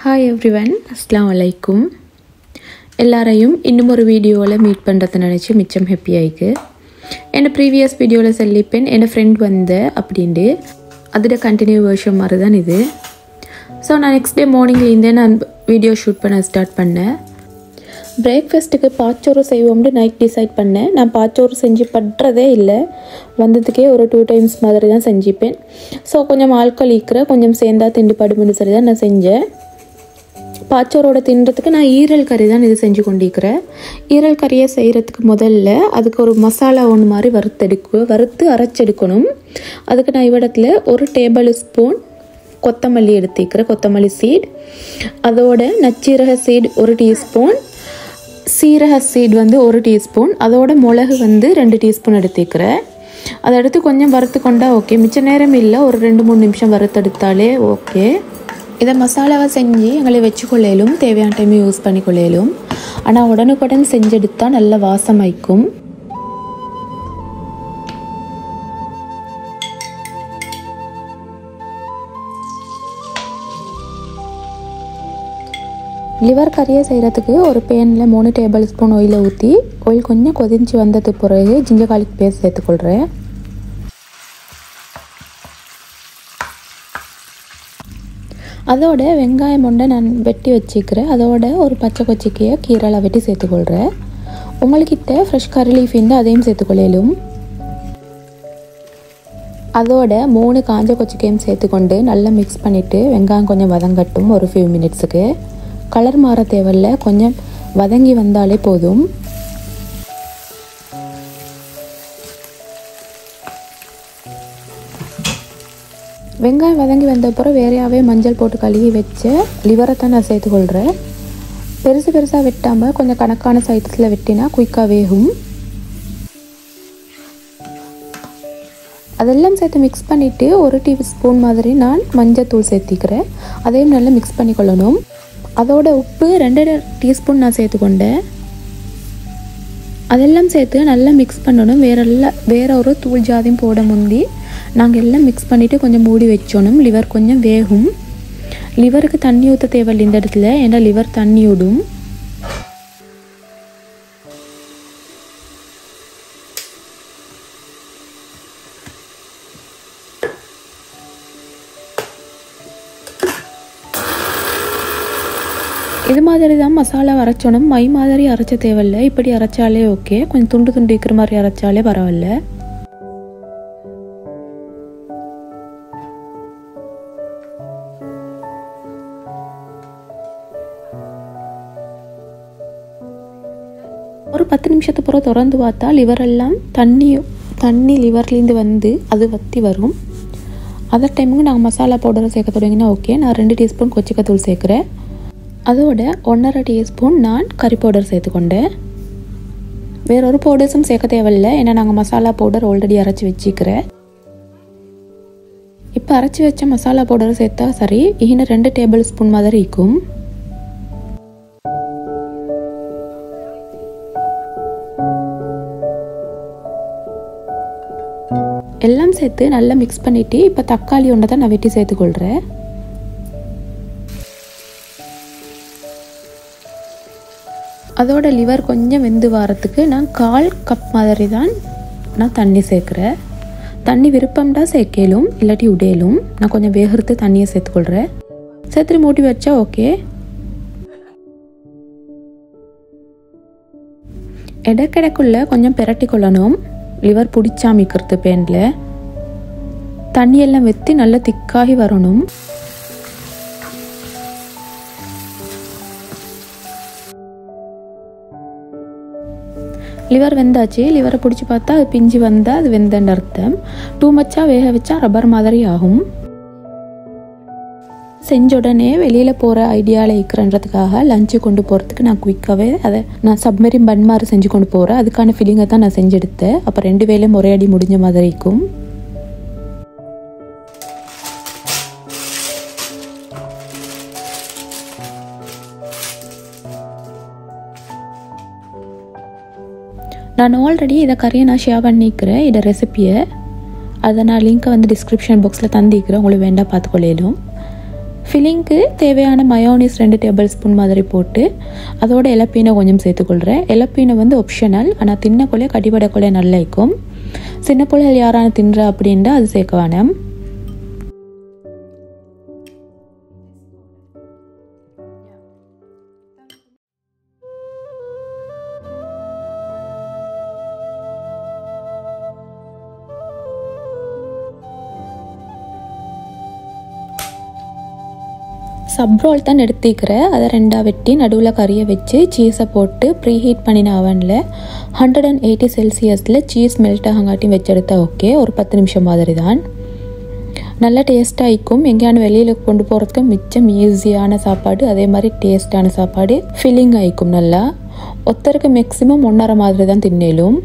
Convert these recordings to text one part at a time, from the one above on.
hi everyone அஸ்லாம் வலைக்கும் எல்லாரையும் இன்னும் ஒரு வீடியோவில் மீட் பண்ணுறதை நினச்சி மிச்சம் ஹாப்பியாயிக்கு என்ன ப்ரீவியஸ் வீடியோவில் சொல்லிப்பேன் என் ஃப்ரெண்ட் வந்த அப்படின்ட்டு அதோட கண்டினியூ வேர்ஷன் மாதிரி தான் இது ஸோ நான் நெக்ஸ்ட் டே மார்னிங்லேருந்தே நான் வீடியோ ஷூட் பண்ண ஸ்டார்ட் பண்ணேன் பிரேக்ஃபாஸ்ட்டுக்கு பாச்சோறு செய்வோம்னு நைட் டிசைட் பண்ணேன் நான் பாச்சோறு செஞ்சு படுறதே இல்லை வந்ததுக்கே ஒரு டூ டைம்ஸ் மாதிரி தான் செஞ்சுப்பேன் ஸோ கொஞ்சம் ஆட்கள் ஈக்கிற கொஞ்சம் சேர்ந்தா திண்டு படுமுன்னு சரி தான் நான் செஞ்சேன் பாச்சோரோட தின்றதுக்கு நான் ஈரல் கறி தான் இது செஞ்சு கொண்டிருக்கிறேன் ஈரல் கறியை செய்கிறதுக்கு முதல்ல அதுக்கு ஒரு மசாலா ஒன்று மாதிரி வறுத்தெடுக்க வறுத்து அரைச்செடுக்கணும் அதுக்கு நான் இவ்விடத்தில் ஒரு டேபிள் ஸ்பூன் கொத்தமல்லி எடுத்துக்கிறேன் கொத்தமல்லி சீட் அதோட நச்சீரக சீட் ஒரு டீஸ்பூன் சீரக சீட் வந்து ஒரு டீஸ்பூன் அதோட மிளகு வந்து ரெண்டு டீஸ்பூன் எடுத்துக்கிறேன் அதை எடுத்து கொஞ்சம் வறுத்து கொண்டா ஓகே மிச்ச நேரம் இல்லை ஒரு ரெண்டு மூணு நிமிஷம் வறுத்தெடுத்தாலே ஓகே இதை மசாலாவை செஞ்சு எங்களை வச்சுக்கொள்ளையிலும் தேவையான டைம் யூஸ் பண்ணிக்கொள்ளையிலும் ஆனால் உடனுக்குடன் செஞ்செடுத்தா நல்ல வாசமாய்க்கும் லிவர் கறியை செய்கிறதுக்கு ஒரு பேனில் மூணு டேபிள் ஸ்பூன் ஆயிலை ஊற்றி ஆயில் கொஞ்சம் கொதிஞ்சு வந்தது பிறகு ஜிஞ்சர் கார்லிக் பேஸ்ட் சேர்த்துக்கொள்கிறேன் அதோட வெங்காயம் ஒன்றை நான் வெட்டி வச்சுக்கிறேன் அதோட ஒரு பச்சை கொச்சிக்கையை கீரலை வெட்டி சேர்த்துக்கொள்கிறேன் உங்கள்கிட்ட ஃப்ரெஷ் கறி லீஃப் இருந்தால் அதையும் சேர்த்துக்கொள்ளையிலும் அதோட மூணு காஞ்ச கொச்சிக்கையும் சேர்த்துக்கொண்டு நல்லா மிக்ஸ் பண்ணிவிட்டு வெங்காயம் கொஞ்சம் வதங்கட்டும் ஒரு ஃபியூ மினிட்ஸுக்கு கலர் மாற தேவையில்ல கொஞ்சம் வதங்கி வந்தாலே போதும் வெங்காயம் வதங்கி வந்த அப்புறம் வேறையாகவே மஞ்சள் போட்டு கழுவி வச்சு லிவரை தான் நான் சேர்த்துக்கொள்கிறேன் பெருசு பெருசாக வெட்டாமல் கொஞ்சம் கணக்கான சைஸில் வெட்டினா குயிக்காக வேகும் அதெல்லாம் சேர்த்து மிக்ஸ் பண்ணிவிட்டு ஒரு டீ ஸ்பூன் மாதிரி நான் மஞ்சள் தூள் சேர்த்திக்கிறேன் அதையும் நல்லா மிக்ஸ் பண்ணிக்கொள்ளணும் அதோட உப்பு ரெண்டு டீஸ்பூன் நான் சேர்த்துக்கொண்டேன் அதெல்லாம் சேர்த்து நல்லா மிக்ஸ் பண்ணணும் வேற எல்லாம் வேற ஒரு தூள் ஜாதியும் போட முந்தி நாங்கள் எல்லாம் மிக்ஸ் பண்ணிவிட்டு கொஞ்சம் மூடி வச்சோணும் லிவர் கொஞ்சம் வேகும் லிவருக்கு தண்ணி ஊற்ற தேவையில்லை இந்த இடத்துல ஏன்னா லிவர் தண்ணி விடும் இது மாதிரி தான் மசாலா அரைச்சோணும் மை மாதிரி அரைச்ச தேவையில்ல இப்படி அரைச்சாலே ஓகே கொஞ்சம் துண்டு துண்டு இருக்கிற மாதிரி அரைச்சாலே பரவாயில்ல ஒரு பத்து நிமிஷத்துக்கு பிறகு திறந்து பார்த்தா லிவர் எல்லாம் தண்ணி தண்ணி லிவர்லேருந்து வந்து அது வற்றி வரும் அதர் டைமுக்கு நாங்கள் மசாலா பவுடரை சேர்க்க தொடங்கினா ஓகே நான் ரெண்டு டீஸ்பூன் கொச்சிக்கத்தூள் சேர்க்குறேன் அதோட ஒன்றரை டீஸ்பூன் நான் கறி பவுடர் சேர்த்துக்கொண்டேன் வேற ஒரு பவுடர்ஸும் சேர்க்க தேவையில்லை ஏன்னா நாங்கள் மசாலா பவுடர் ஆல்ரெடி அரைச்சி வச்சுக்கிறேன் இப்போ அரைச்சி வச்ச மசாலா பவுடர் சேர்த்தா சரி இன்னும் ரெண்டு டேபிள் ஸ்பூன் மாதிரி இருக்கும் எல்லாம் சேர்த்து நல்லா மிக்ஸ் பண்ணிவிட்டு இப்போ தக்காளி ஒன்றை தான் நான் வெட்டி சேர்த்துக்கொள்கிறேன் அதோட லிவர் கொஞ்சம் வெந்து வரத்துக்கு நான் கால் கப் மாதிரி தான் நான் தண்ணி சேர்க்குறேன் தண்ணி விருப்பம்டா சேர்க்கலும் இல்லாட்டி உடையலும் நான் கொஞ்சம் வேகிறது தண்ணியை சேர்த்துக்கொள்கிறேன் சேர்த்துட்டு மூட்டி வச்சா ஓகே இடக்கிடக்குள்ள கொஞ்சம் பிரட்டி கொள்ளணும் லிவர் பிடிச்சாமிக்கிறது பேனில் தண்ணியெல்லாம் வெத்தி நல்லா திக்காகி வரணும் லிவர் வெந்தாச்சு லிவரை பிடிச்சி பார்த்தா அது பிஞ்சு வந்தால் அது வெந்தன்னு அர்த்தம் டூ மச்சாக வேக வச்சா ரப்பர் மாதிரி ஆகும் செஞ்ச உடனே வெளியில் போகிற ஐடியாவில் இருக்கிறன்றதுக்காக லஞ்சு கொண்டு போகிறதுக்கு நான் குயிக்காகவே அதை நான் சப்மரின் பன் மாதிரி செஞ்சு கொண்டு போகிறேன் அதுக்கான ஃபீலிங்கை தான் நான் செஞ்செடுத்தேன் அப்போ ரெண்டு வேலையும் ஒரே அடி முடிஞ்ச மாதிரி இருக்கும் நான் ஆல்ரெடி இதை கறியை நான் ஷேர் பண்ணிக்கிறேன் இதை ரெசிப்பியை அதை நான் லிங்க்கை வந்து டிஸ்கிரிப்ஷன் பாக்ஸில் தந்திக்கிறேன் உங்களுக்கு வேண்டாம் பார்த்துக்கொள்ளையிலும் ஃபில்லிங்க்கு தேவையான மயோனிஸ் ரெண்டு டேபிள் ஸ்பூன் மாதிரி போட்டு அதோட இலப்பீனை கொஞ்சம் சேர்த்துக்கொள்கிறேன் இலப்பீனை வந்து ஒப்ஷனல் ஆனால் தின்னக்குள்ளே கடிபடக்குள்ளே நல்லா இருக்கும் சின்ன பிள்ளைகள் யாரான தின்ற அப்படின்ட்டு அது சேர்க்க வேணாம் சப் ரோல் தான் எடுத்துக்கிறேன் அதை ரெண்டாக வெட்டி நடுவில் கறியை வச்சு சீஸை போட்டு ப்ரீ ஹீட் பண்ணின அவனில் ஹண்ட்ரட் அண்ட் எயிட்டி செல்சியஸில் சீஸ் மெல்ட் ஆகாட்டியும் வச்செடுத்தா ஓகே ஒரு பத்து நிமிஷம் மாதிரி தான் நல்ல டேஸ்ட்டாக இருக்கும் எங்கேயான வெளியில் கொண்டு போகிறதுக்கு மிச்சம் ஈஸியான சாப்பாடு அதே மாதிரி டேஸ்டான சாப்பாடு ஃபில்லிங் ஆகிக்கும் நல்லா ஒருத்தருக்கு மேக்ஸிமம் ஒன்றரை மாதிரி தான் தின்னேலும்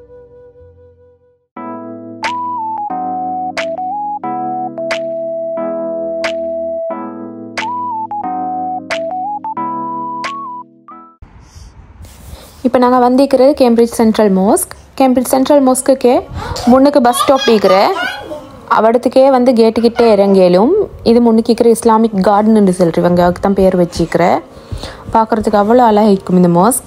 இப்போ நாங்கள் வந்திருக்கிறது Cambridge central mosque Cambridge central மோஸ்க்குக்கே முன்னுக்கு பஸ் ஸ்டாப் இருக்கிற அவடத்துக்கே வந்து கேட்டுக்கிட்டே இறங்கியலும் இது முன்னுக்கு இருக்கிற இஸ்லாமிக் கார்டன் சொல்கிறவங்க அதுக்கு தான் பேர் வச்சிக்கிற பார்க்குறதுக்கு அவ்வளோ அழகாக இருக்கும் இந்த மோஸ்க்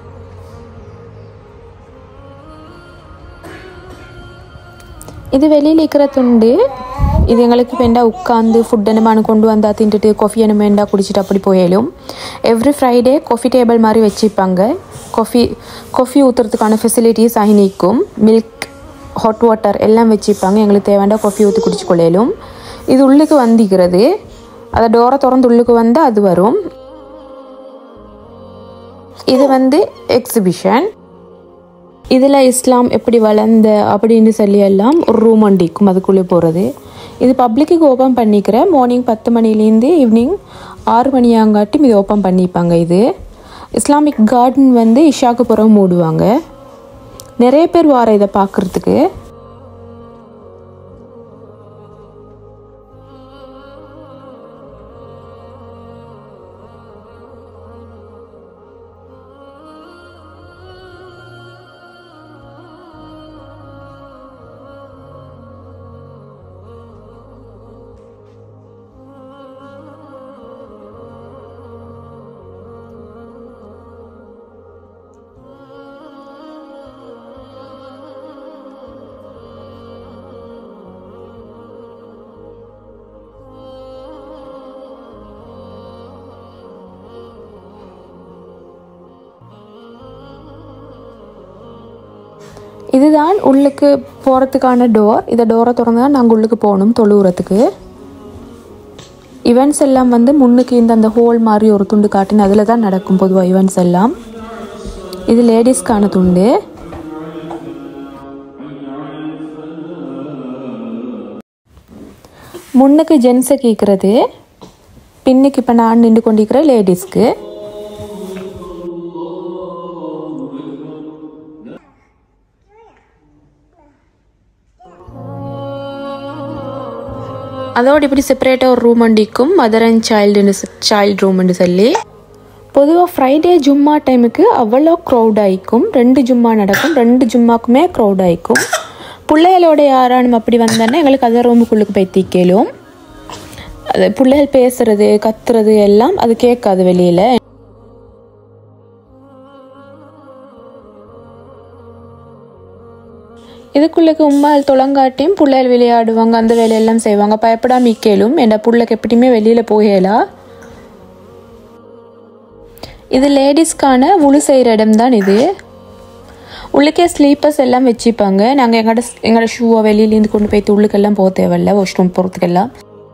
இது வெளியில் இருக்கிற துண்டு இது எங்களுக்கு வேண்டா உட்காந்து ஃபுட் என்னமானு கொண்டு வந்தா தின்ட்டுட்டு காஃபி என்ன வேண்டா குடிச்சிட்டு அப்படி போயாலும் எவ்ரி ஃப்ரைடே காஃபி டேபிள் மாதிரி வச்சுப்பாங்க காஃபி காஃபி ஊற்றுறதுக்கான ஃபெசிலிட்டிஸ் ஆகி நிற்கும் மில்க் ஹாட் வாட்டர் எல்லாம் வச்சுப்பாங்க எங்களுக்கு தேவையான காஃபி ஊற்றி குடிச்சு கொள்ளையிலும் இது உள்ளுக்கு வந்திக்கிறது அதை டோரை திறந்து உள்ளுக்கு வந்து அது வரும் இது வந்து எக்ஸிபிஷன் இதில் இஸ்லாம் எப்படி வளர்ந்த அப்படின்னு சொல்லி எல்லாம் ஒரு ரூம் ஒண்டிக்கும் அதுக்குள்ளே போகிறது இது பப்ளிக்கு ஓப்பன் பண்ணிக்கிறேன் மார்னிங் பத்து மணிலேருந்து ஈவினிங் ஆறு மணியாங்காட்டும் இது ஓப்பன் பண்ணிப்பாங்க இது இஸ்லாமிக் கார்டன் வந்து இஷாக்கு புறம் மூடுவாங்க நிறைய பேர் வார இதை பார்க்குறதுக்கு இதுதான் உள்ளுக்கு போகிறதுக்கான டோர் இதை டோரை திறந்து தான் நாங்கள் உள்ளுக்கு போகணும் தொழுவுறதுக்கு ஈவெண்ட்ஸ் எல்லாம் வந்து முன்னுக்கு இந்த அந்த ஹோல் மாதிரி ஒரு துண்டு காட்டின அதில் தான் நடக்கும் பொதுவாக ஈவெண்ட்ஸ் எல்லாம் இது லேடிஸ்க்கான துண்டு முன்னுக்கு ஜென்ஸை கேட்குறது பின்னுக்கு இப்போ நான் நின்று கொண்டிருக்கிற லேடிஸ்க்கு அதோடு இப்படி செப்பரேட்டாக ஒரு ரூம் அண்டிக்கும் மதர் அண்ட் சைல்டுன்னு சைல்டு ரூம்னு சொல்லி பொதுவாக ஃப்ரைடே ஜும்மா டைமுக்கு அவ்வளோ க்ரௌட் ஆகிக்கும் ரெண்டு ஜும்மா நடக்கும் ரெண்டு ஜும்மாக்குமே க்ரௌட் ஆகிக்கும் பிள்ளைகளோட யாரானும் அப்படி வந்தோன்னா எங்களுக்கு அதை ரூமுக்குள்ளுக்கு போய் தீக்கலும் அது பிள்ளைகள் பேசுறது கத்துறது எல்லாம் அது கேட்காது வெளியில் இதுக்குள்ளக்கு உம்மால் தொழங்காட்டியும் பிள்ளைகள் விளையாடுவாங்க அந்த வேலையெல்லாம் செய்வாங்க பயப்படாம இக்கேலும் என் புள்ளைக்கு எப்படியுமே வெளியில் போகலா இது லேடிஸ்க்கான முழு செய்கிற இடம் தான் இது உள்ளுக்கே ஸ்லீப்பர்ஸ் எல்லாம் வச்சுப்பாங்க நாங்கள் எங்களோட எங்களோட ஷூவை வெளியிலேருந்து கொண்டு போய் உள்ளுக்கெல்லாம் போக தேவையில்ல வாஷ்ரூம் போகிறதுக்கெல்லாம்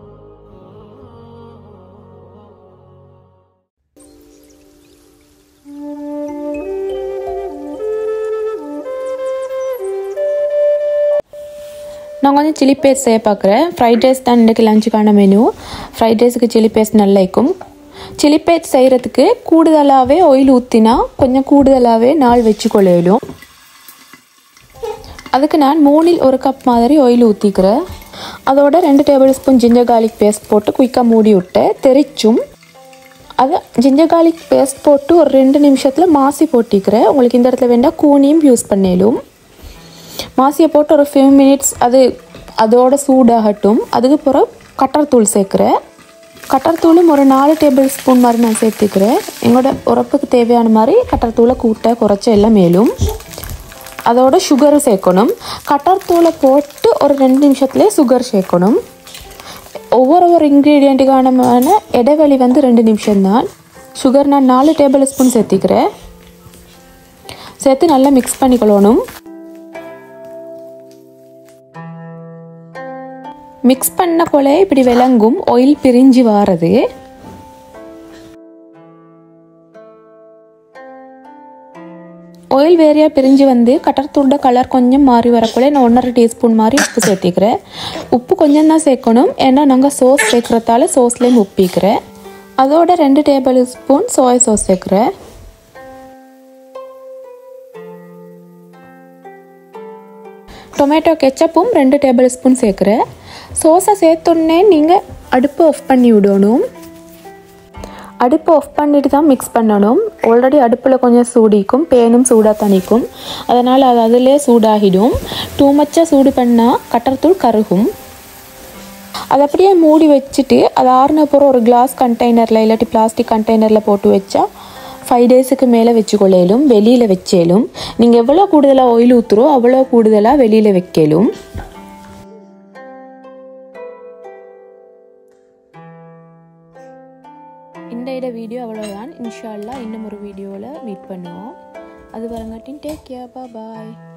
நான் கொஞ்சம் சில்லி பேஸ்ட் செய்ய பார்க்குறேன் ஃப்ரைட் ரைஸ் தான் இன்றைக்கு லஞ்சுக்கான மெனு ஃப்ரைட் ரைஸுக்கு சில்லி பேஸ்ட் நல்லா இருக்கும் சில்லி பேஸ்ட் செய்கிறதுக்கு கூடுதலாகவே ஆயில் ஊற்றினா கொஞ்சம் கூடுதலாகவே நாள் வச்சு கொள்ளையிடும் அதுக்கு நான் மூணில் ஒரு கப் மாதிரி ஆயில் ஊற்றிக்கிறேன் அதோட ரெண்டு tablespoon ginger garlic paste போட்டு குயிக்காக மூடி விட்டு தெரிச்சும் அதை ஜிஞ்சர் கார்லிக் பேஸ்ட் போட்டு ஒரு ரெண்டு நிமிஷத்தில் மாசி போட்டிக்கிறேன் உங்களுக்கு இந்த இடத்துல வேண்டாம் கூனியும் யூஸ் பண்ணிடும் மாசியை போட்டு ஒரு ஃபியூ மினிட்ஸ் அது அதோட சூடாகட்டும் அதுக்கு பிறகு கட்டர் தூள் சேர்க்குறேன் கட்டர்த்தூளும் ஒரு நாலு டேபிள் ஸ்பூன் மாதிரி நான் சேர்த்துக்கிறேன் எங்களோட உரப்புக்கு தேவையான மாதிரி கட்டர்த்தூளை கூட்ட குறைச்ச எல்லாம் மேலும் அதோட சுகரும் சேர்க்கணும் கட்டர்த்தூளை போட்டு ஒரு ரெண்டு நிமிஷத்துலேயே சுகர் சேர்க்கணும் ஒவ்வொரு ஒரு இன்க்ரீடியண்ட்டுக்கான இடைவெளி வந்து ரெண்டு நிமிஷம்தான் சுகர் நான் நாலு டேபிள் ஸ்பூன் சேர்த்திக்கிறேன் சேர்த்து நல்லா மிக்ஸ் பண்ணிக்கொள்ளணும் மிக்ஸ் பண்ண போல இப்படி விளங்கும் ஆயில் பிரிஞ்சு வாரது ஆயில் வேறையாக பிரிஞ்சு வந்து கட்டர்த்தூட கலர் கொஞ்சம் மாறி வரக்குள்ள நான் ஒன்றரை டீஸ்பூன் மாதிரி உப்பு சேர்த்திக்கிறேன் உப்பு கொஞ்சம் தான் சேர்க்கணும் ஏன்னா நாங்கள் சோஸ் சேர்க்குறதால சோஸ்லேயும் உப்பிக்கிறேன் அதோட ரெண்டு டேபிள் ஸ்பூன் சோயா சாஸ் சேர்க்குறேன் டொமேட்டோ கெச்சப்பும் ரெண்டு டேபிள் ஸ்பூன் சேர்க்குறேன் சோஸை சேர்த்தோன்னே நீங்கள் அடுப்பு ஆஃப் பண்ணி விடணும் அடுப்பு ஆஃப் பண்ணிட்டு தான் மிக்ஸ் பண்ணணும் ஆல்ரெடி அடுப்பில் கொஞ்சம் சூடிக்கும் பேனும் சூடாக தணிக்கும் அதனால் அது அதிலே சூடாகிடும் டூ மச்சாக சூடு பண்ணால் கட்டர்த்தூள் கருகும் அதை அப்படியே மூடி வச்சுட்டு அது ஆறுன அப்புறம் ஒரு கிளாஸ் கண்டெய்னரில் இல்லாட்டி பிளாஸ்டிக் கண்டெய்னரில் போட்டு வச்சா ஃபைவ் டேஸுக்கு மேலே வச்சுக்கொள்ளையிலும் வெளியில் வச்சேலும் நீங்கள் எவ்வளோ கூடுதலாக ஆயில் ஊற்றுறோ அவ்வளோ கூடுதலாக வெளியில் வைக்கலும் இந்த இட வீடியோ அவ்வளோதான் இன்ஷால்லா இன்னும் ஒரு வீடியோவில் மீட் பண்ணுவோம் அது வரங்காட்டின் டேக் கேர் பாய்